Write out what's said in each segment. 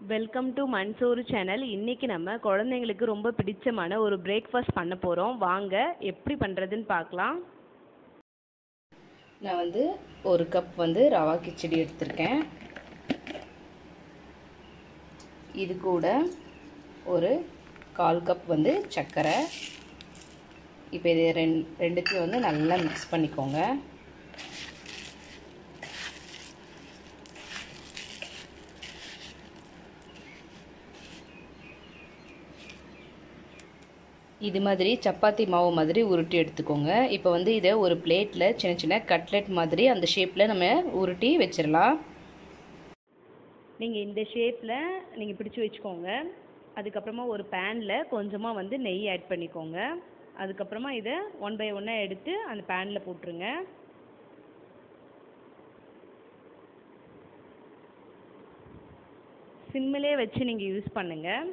welcome to மன்சோறு channel இன்றைக்கி நம்ம குழந்தைங்களுக்கு ரொம்ப பிடிச்சமான ஒரு பிரேக்ஃபாஸ்ட் பண்ண போகிறோம் வாங்க எப்படி பண்ணுறதுன்னு பார்க்கலாம் நான் வந்து ஒரு கப் வந்து ரவா கிச்சடி எடுத்திருக்கேன் இது கூட ஒரு கால் கப் வந்து சர்க்கரை இப்போ இது ரெண் ரெண்டுத்தையும் வந்து நல்லா மிக்ஸ் பண்ணிக்கோங்க இது மாதிரி சப்பாத்தி மாவு மாதிரி உருட்டி எடுத்துக்கோங்க இப்போ வந்து இதை ஒரு பிளேட்டில் சின்ன சின்ன கட்லெட் மாதிரி அந்த ஷேப்பில் நம்ம உருட்டி வச்சிடலாம் நீங்கள் இந்த ஷேப்பில் நீங்கள் பிடிச்சி வச்சுக்கோங்க அதுக்கப்புறமா ஒரு பேனில் கொஞ்சமாக வந்து நெய் ஆட் பண்ணிக்கோங்க அதுக்கப்புறமா இதை ஒன் பை ஒன்னாக எடுத்து அந்த பேனில் போட்டுருங்க சிம்மிலே வச்சு நீங்கள் யூஸ் பண்ணுங்கள்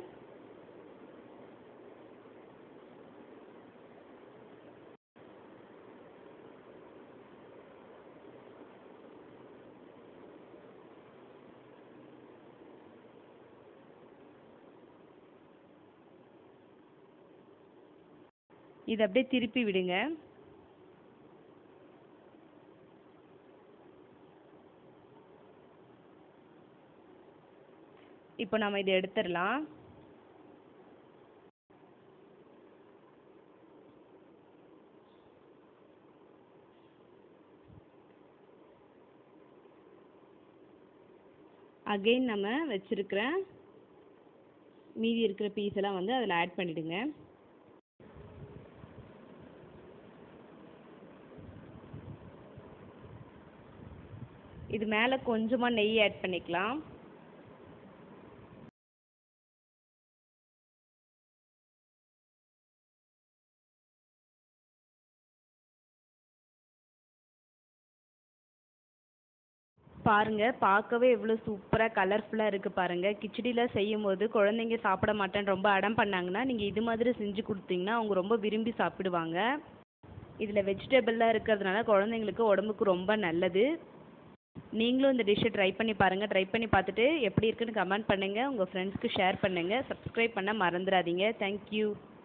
இதை அப்படியே திருப்பி விடுங்க இப்போ நம்ம இதை எடுத்துடலாம் அகெயின் நம்ம வச்சிருக்கிற மீதி இருக்கிற பீஸ் எல்லாம் வந்து அதில் ஆட் பண்ணிடுங்க இது மேலே கொஞ்சமாக நெய் ஆட் பண்ணிக்கலாம் பாருங்க பார்க்கவே எவ்வளோ சூப்பராக கலர்ஃபுல்லாக இருக்குது பாருங்கள் கிச்சடியில் செய்யும் போது குழந்தைங்க சாப்பிட மாட்டேன்னு ரொம்ப அடம் பண்ணாங்கன்னா நீங்கள் இது மாதிரி செஞ்சு கொடுத்தீங்கன்னா அவங்க ரொம்ப விரும்பி சாப்பிடுவாங்க இதில் வெஜிடபிள்லாம் இருக்கிறதுனால குழந்தைங்களுக்கு உடம்புக்கு ரொம்ப நல்லது நீங்களும் இந்த டிஷ்ஷை ட்ரை பண்ணி பாருங்கள் ட்ரை பண்ணி பார்த்துட்டு எப்படி இருக்குன்னு கமெண்ட் பண்ணுங்கள் உங்கள் ஃப்ரெண்ட்ஸ்க்கு ஷேர் பண்ணுங்கள் சப்ஸ்கிரைப் பண்ண மறந்துடாதீங்க தேங்க்யூ